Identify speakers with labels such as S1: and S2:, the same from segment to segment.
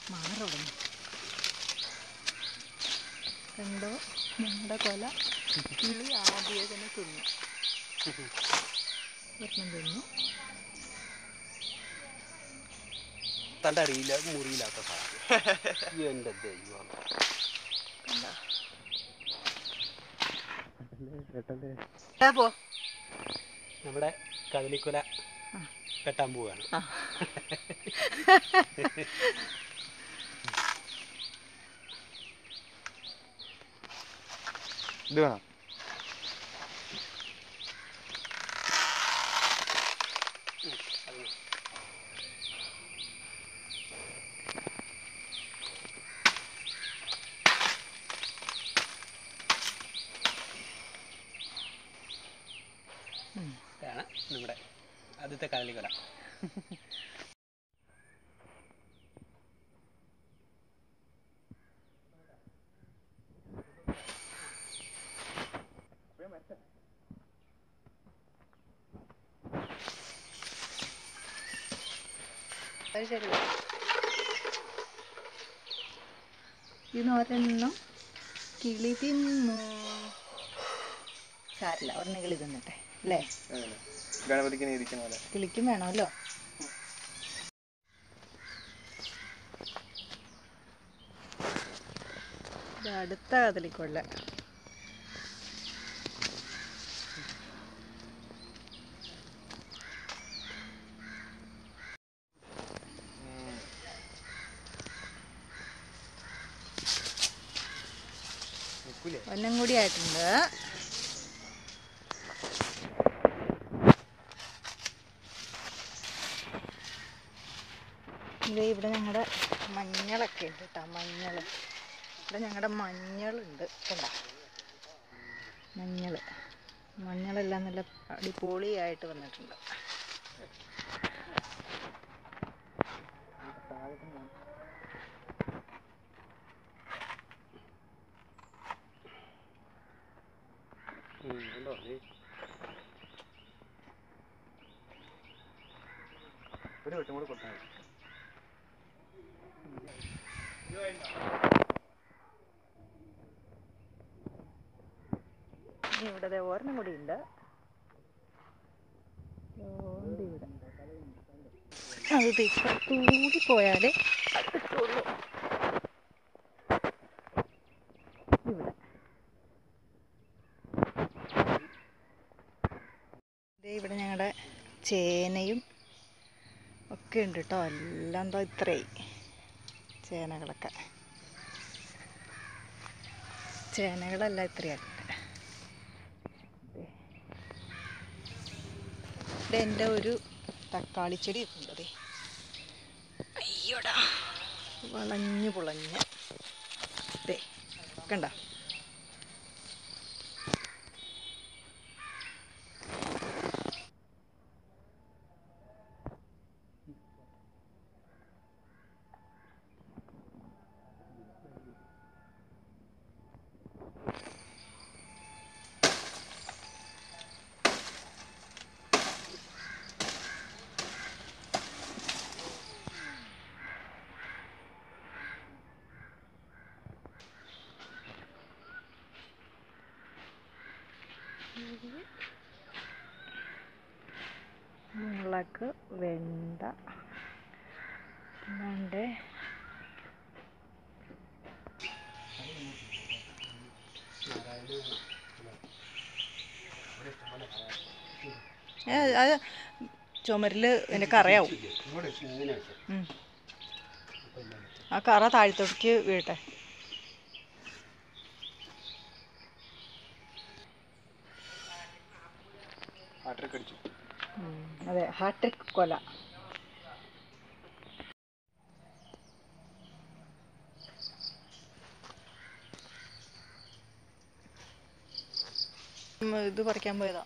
S1: മാറവിടുന്നു കണ്ടോ ഞങ്ങളുടെ കൊല കിളി ആദ്യമേ തന്നെ തിന്നു ഒരെണ്ണം തിന്നു
S2: തൻ്റെ അറിയില്ല മുറിയില്ലാത്ത സാധനം എൻ്റെ ദൈവം
S1: ആ, പോ
S2: നമ്മുടെ കദളിക്കുല
S1: ആ.
S2: വെട്ടാൻ പോവാണ്
S1: ആ.
S3: ഇത് വേണം
S2: ഇതാണ് നമ്മുടെ ആദ്യത്തെ കദളിക്കുല
S1: അത് ശരി ഇതിനൊരെണ്ണം കിളി തിന്നു സാരില്ല ഒരെണ്ണം കിളി തിന്നട്ടെ അല്ലേ
S3: അങ്ങനെ ഗണപതിക്ക് നീതിക്കുന്ന പോലെ
S1: കിളിക്കും വേണമല്ലോ ഇത് അടുത്ത കദളിക്കൊള്ള
S3: നിൽക്കൂലേ
S1: ഒന്നും കൂടി ആയിട്ടുണ്ട് ഇത് ഇവിടെ ഞങ്ങളുടെ മഞ്ഞളൊക്കെ ഉണ്ട് കേട്ടോ മഞ്ഞൾ ഇവിടെ ഞങ്ങളുടെ മഞ്ഞളുണ്ട് കണ്ടോ മഞ്ഞൾ മഞ്ഞളെല്ലാം നല്ല അടിപൊളിയായിട്ട് വന്നിട്ടുണ്ട്
S2: ഉം, ഉണ്ടോ? ദേ.
S3: ഒരു വെട്ടും കൂടെ കൊടുത്താൽ മതി
S1: ഇനി ഇവിടെ ദേ ഒരെണ്ണം കൂടി ഉണ്ട് ഉണ്ട് ഇവിടെ അത് തിപ്പത്തൂടി പോയാലേ കിട്ടുള്ളൂ ഇവിടെ ദേ ഇവിടെ ഞങ്ങളുടെ ചേനയും ഒക്കെ ഉണ്ട് കേട്ടോ എല്ലാം എന്താ ഇത്രയായി ചേനകളൊക്കെ ചേനകളെല്ലാം ഇത്രയായിട്ടുണ്ട് ഇവിടെ എൻ്റെ ഒരു തക്കാളി ചെടി ഉണ്ട് ദേ അയ്യോടാ വളഞ്ഞു പുളഞ്ഞ് ദേ കണ്ട മുളക് വെണ്ട വെണ്ട അത് ചുമരിൽ എൻ്റെ കറയാവും
S2: ഇങ്ങോട്ട് ഇങ്ങനെ വെച്ചോ.
S1: ഉം. ആ കറ താഴത്തോട്ടേക്ക് വീഴട്ടെ
S3: ഹാട്രിക് അടിച്ചു
S1: ഉം. അതെ ഹാട്രിക് കൊല ഉം, ഇത് പറിക്കാൻ പോയതാ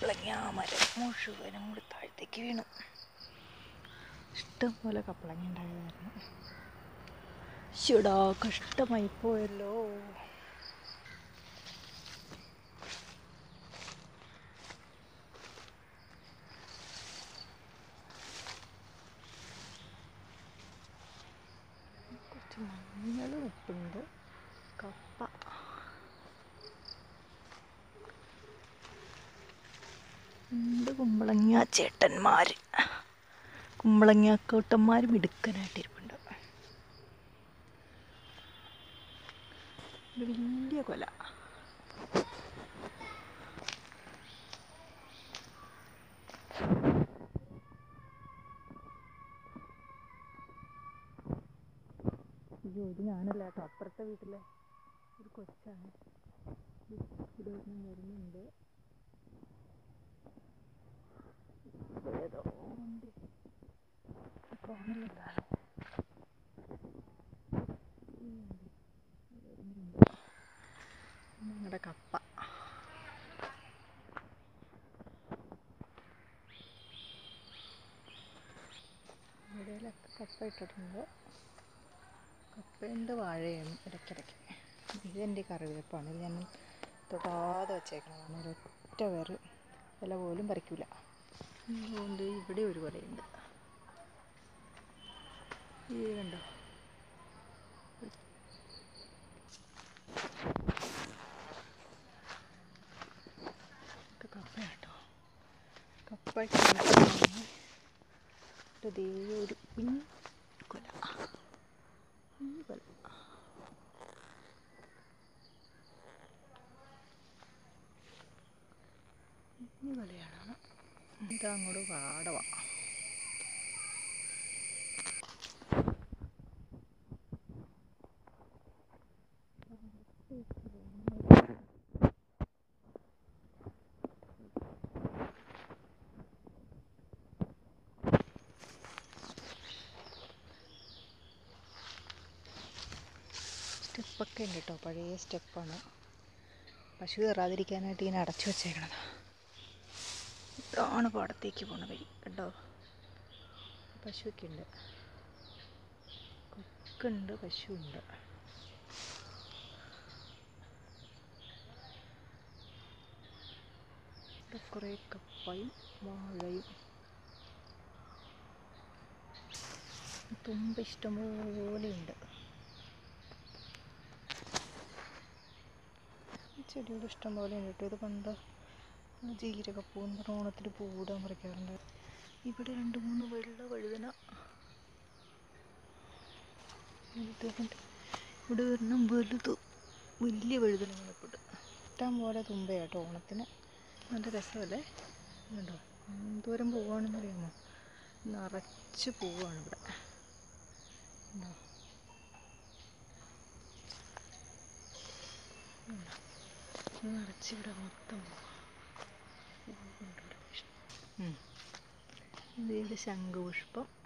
S1: കപ്പളങ്ങ മരം മുഴുവനും കൂടി താഴത്തേക്ക് വീണു ഇഷ്ടം പോലെ കപ്പളങ്ങ ഉണ്ടായതായിരുന്നു ശിടാ കഷ്ടമായി പോയല്ലോ കുറച്ച് മഞ്ഞൾ ഉപ്പുണ്ട് കപ്പ രണ്ട് കുമ്പളങ്ങ ചേട്ടന്മാർ കുമ്പളങ്ങ കൂട്ടന്മാർ മിടുക്കനായിട്ടിരിപ്പുണ്ട് ഒരു വലിയ കൊല അയ്യോ ഇത് ഞാനല്ല കേട്ടോ അപ്പുറത്തെ വീട്ടിലെ ഒരു കൊച്ചാണ് ഇവിടെ ഒരെണ്ണം വരുന്നുണ്ട് ഏതോ ഉണ്ട് കാണുന്നില്ല ഞങ്ങളുടെ കപ്പ ഇവിടെയിലൊക്കെ കപ്പ ഇട്ടിട്ടുണ്ട് കപ്പയുണ്ട് വാഴയും ഇടയ്ക്കിടയ്ക്ക് ഇതെൻ്റെ കറിവേപ്പാണ് ഇത് ഞാൻ തൊടാതെ വെച്ചേക്കണതാണ് ഒരൊറ്റ വേറ് ഇല പോലും പറിക്കില്ല അതുകൊണ്ട് ഇവിടെ ഒരു കൊലയുണ്ട് ഈ കണ്ടോ ഇത് കപ്പയാട്ടോ കപ്പ ദേ ഒരു കുഞ്ഞ് കൊല കുഞ്ഞ് കൊല കുഞ്ഞ് കൊലയാണ് ഇതാ അങ്ങോട്ട് പാടവാ സ്റ്റെപ്പൊക്കെ ഉണ്ട് കേട്ടോ പഴയ സ്റ്റെപ്പാണ് പശു കയറാതിരിക്കാനായിട്ട് ഇങ്ങനെ അടച്ചു വെച്ചേക്കണതാ ഇതാണ് പാടത്തേക്ക് പോണ വഴി കേട്ടോ പശുവൊക്കെ ഉണ്ട് കൊക്കുണ്ട് പശുവുണ്ട് ഇവിടെ കുറേ കപ്പയും വാഴയും തുമ്പ ഇഷ്ടംപോലെയുണ്ട് ഈ ചെടികൾ ഇഷ്ടംപോലെ ഉണ്ട് കേട്ടോ ഇത് പണ്ട് ജീരകപ്പൂ എന്ന് പറഞ്ഞ ഓണത്തിന് പൂവിടാൻ പറിക്കാറുണ്ട് ഇവിടെ രണ്ട് മൂന്ന് വെള്ള വഴുതന വലുതുണ്ട്. ഇവിടെ ഒരെണ്ണം വലുത് വലിയ വഴുതന നിൽപ്പുണ്ട് ഇഷ്ടം പോലെ തുമ്പയാട്ടോ ഓണത്തിന് നല്ല രസമല്ലേ കണ്ടോ എന്തോരം പൂവാണെന്ന് അറിയാമോ നിറച്ച് പൂവാണ് ഇവിടെ കണ്ടോ കണ്ടോ? നിറച്ച് ഇവിടെ മൊത്തം പൂവാ. പൂവുണ്ട് ഇവിടെ. ഉം. ഇത് ശംഖുപുഷ്പം